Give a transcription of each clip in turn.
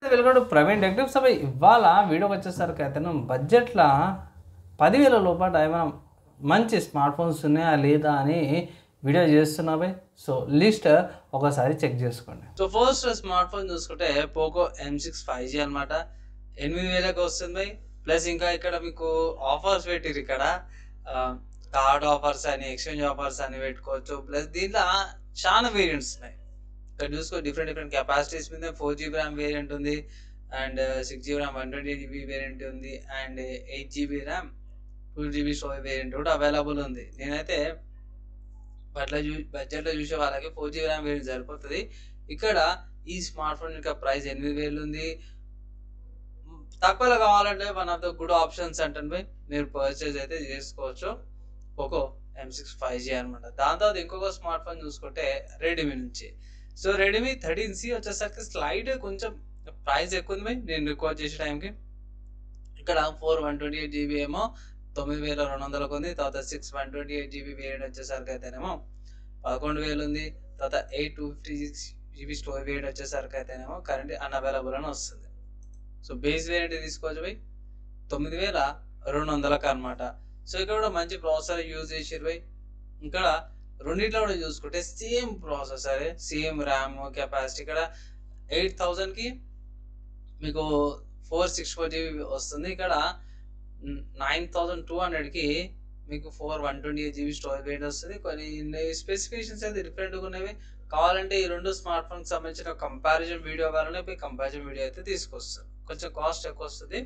welcome to Praveen టెక్టివ్ సభ ఇవాళ వీడియోకి వచ్చేసరికి అయితే బడ్జెట్లో పదివేల లోపల ఏమైనా మంచి స్మార్ట్ ఫోన్స్ ఉన్నాయా లేదా అని వీడియో చేస్తున్నా బై సో లిస్ట్ ఒకసారి చెక్ చేసుకోండి సో ఫస్ట్ స్మార్ట్ ఫోన్ చూసుకుంటే Poco M six five G అనమాట ఎనిమిది వేలకు వస్తుంది ప్లస్ ఇంకా ఇక్కడ మీకు ఆఫర్స్ పెట్టిరు ఇక్కడ కార్డ్ ఆఫర్స్ అని ఎక్స్చేంజ్ ఆఫర్స్ అని పెట్టుకోవచ్చు ప్లస్ దీంట్లో చాలా వేరియంట్స్ ఉన్నాయి ఇక్కడ చూసుకో డిఫరెంట్ డిఫరెంట్ కెపాసిటీస్ మీద ఫోర్ జీబీ ర్యామ్ వేరియంట్ ఉంది and six GB RAM one twenty GB variant ఉంది and eight GB RAM two GB storage variant కూడా అవైలబుల్ ఉంది నేనైతే అట్లా చూ బడ్జెట్లో చూసే వాళ్ళకి ఫోర్ జీబీ ర్యామ్ వేరియంట్ సరిపోతుంది ఇక్కడ ఈ స్మార్ట్ ఫోన్ యొక్క ప్రైస్ ఎనిమిది వేలు ఉంది తక్కువలో కావాలంటే one of the good options అంటే మీరు పర్చేజ్ అయితే చేసుకోవచ్చు Poco M six five G అనమాట దాని తర్వాత ఇంకొక స్మార్ట్ ఫోన్ చూసుకుంటే రెడ్మీ నుంచి సో రెడ్మీ థర్టీన్ సి వచ్చేసరికి స్లైడ్ కొంచెం ప్రైస్ ఎక్కువ ఉంది భయ్ నేను రికార్డ్ చేసే టైంకి ఇక్కడ four one twenty eight GB ఏమో తొమ్మిది వేల రెండు వందలకు ఉంది తర్వాత six one twenty eight GB variant వచ్చేసరికి అయితేనేమో పదకొండు వేలు ఉంది తర్వాత eight two fifty six GB store variant వచ్చేసరికి అయితేనేమో కరెంట్ అన్అవైలబుల్ అని వస్తుంది సో బేస్ వేరియంట్ తీసుకోవచ్చు పోయి తొమ్మిది వేల రెండు వందలకు అనమాట సో ఇక్కడ కూడా మంచి ప్రాసెసర్ యూజ్ చేసారు పోయి ఇక్కడ రెండిట్లో కూడా చూసుకుంటే same processor same RAM capacity ఇక్కడ ఎయిట్ థౌజండ్కి మీకు ఫోర్ సిక్స్ ఫోర్ జీబీ వస్తుంది ఇక్కడ నైన్ థౌజండ్ టూ హండ్రెడ్కి మీకు four one twenty eight GB storage variant వస్తుంది కొన్ని స్పెసిఫికేషన్స్ అయితే డిఫరెంట్గా ఉన్నవి కావాలంటే ఈ రెండు స్మార్ట్ ఫోన్కి సంబంధించిన కంపారిజన్ వీడియో కావాలంటే పోయి కంపారిజన్ వీడియో అయితే తీసుకొస్తాను కొంచెం కాస్ట్ ఎక్కువ వస్తుంది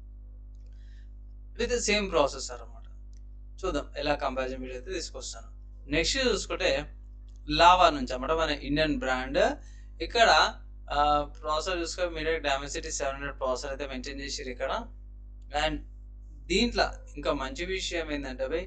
విత్ సేమ్ ప్రాసెసర్ అనమాట చూద్దాం ఎలా కంపారిజన్ వీడియో అయితే తీసుకొస్తాను నెక్స్ట్ చూసుకుంటే లావా నుంచి అన్నమాట మన ఇండియన్ బ్రాండ్ ఇక్కడ ప్రాసెసర్ చూసుకుంటే MediaTek Dimensity seven hundred processor అయితే మెయింటైన్ చేసిరు ఇక్కడ అండ్ దీంట్లో ఇంకా మంచి విషయం ఏంటంటే భయ్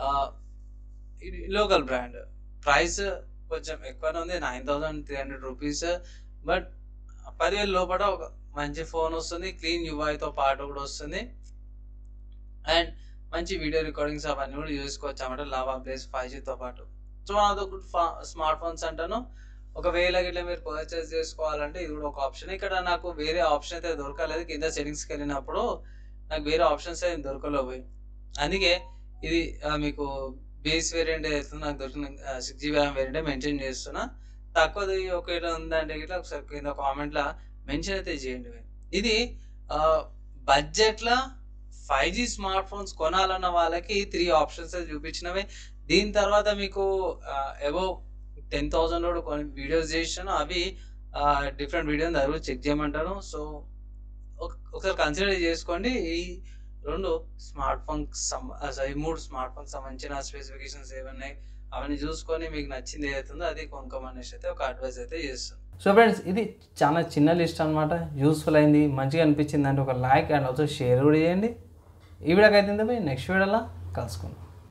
లోకల్ బ్రాండ్ ప్రైస్ కొంచెం ఎక్కువనే ఉంది nine thousand three hundred rupees but పదివేల లోపల ఒక మంచి ఫోన్ వస్తుంది క్లీన్ యూఐతో పాటు కూడా వస్తుంది అండ్ మంచి వీడియో రికార్డింగ్స్ అవన్నీ కూడా చూసుకోవచ్చు అన్నమాట లావా ప్లేస్ ఫైవ్ జీతో పాటు సో అదో గుడ్ స్మార్ట్ ఫోన్స్ అంటాను ఒకవేళ ఇట్లా మీరు పర్చేస్ చేసుకోవాలంటే ఇది కూడా ఒక ఆప్షన్ ఇక్కడ నాకు వేరే ఆప్షన్ అయితే దొరకలేదు కింద సెట్టింగ్స్కి వెళ్ళినప్పుడు నాకు వేరే ఆప్షన్స్ అయితే దొరకలేవు అందుకే ఇది మీకు బేస్ వేరియంట్ అయితే నాకు దొరికిన six GB RAM variant mention చేస్తున్నా తక్కువది ఒకటి ఉందంటే ఇట్లా ఒకసారి కింద కామెంట్లో మెన్షన్ అయితే చేయండి ఇది బడ్జెట్లో ఫైవ్ జీ స్మార్ట్ ఫోన్స్ కొనాలన్న వాళ్ళకి త్రీ ఆప్షన్స్ చూపించినవి దీని తర్వాత మీకు ఎబో టెన్ థౌజండ్ కూడా కొన్ని వీడియోస్ చేసాను అవి డిఫరెంట్ వీడియో దగ్గర చెక్ చేయమంటాను సో ఒకసారి కన్సిడర్ చేసుకోండి ఈ రెండు స్మార్ట్ ఫోన్ ఈ మూడు స్మార్ట్ ఫోన్ సంబంధించిన స్పెసిఫికేషన్స్ ఏమన్నాయి అవన్నీ చూసుకొని మీకు నచ్చింది ఏదైతుందో అది కొనుక్కోమనేసి అయితే ఒక అడ్వైస్ అయితే చేస్తాను సో ఫ్రెండ్స్ ఇది చాలా చిన్న లిస్ట్ అనమాట యూస్ఫుల్ అయింది మంచిగా అనిపించింది అంటే ఒక లైక్ అండ్ ఆల్సో షేర్ కూడా చేయండి ఈ వీడియోకి అయితే నెక్స్ట్ వీడియోలో కలుసుకుందాం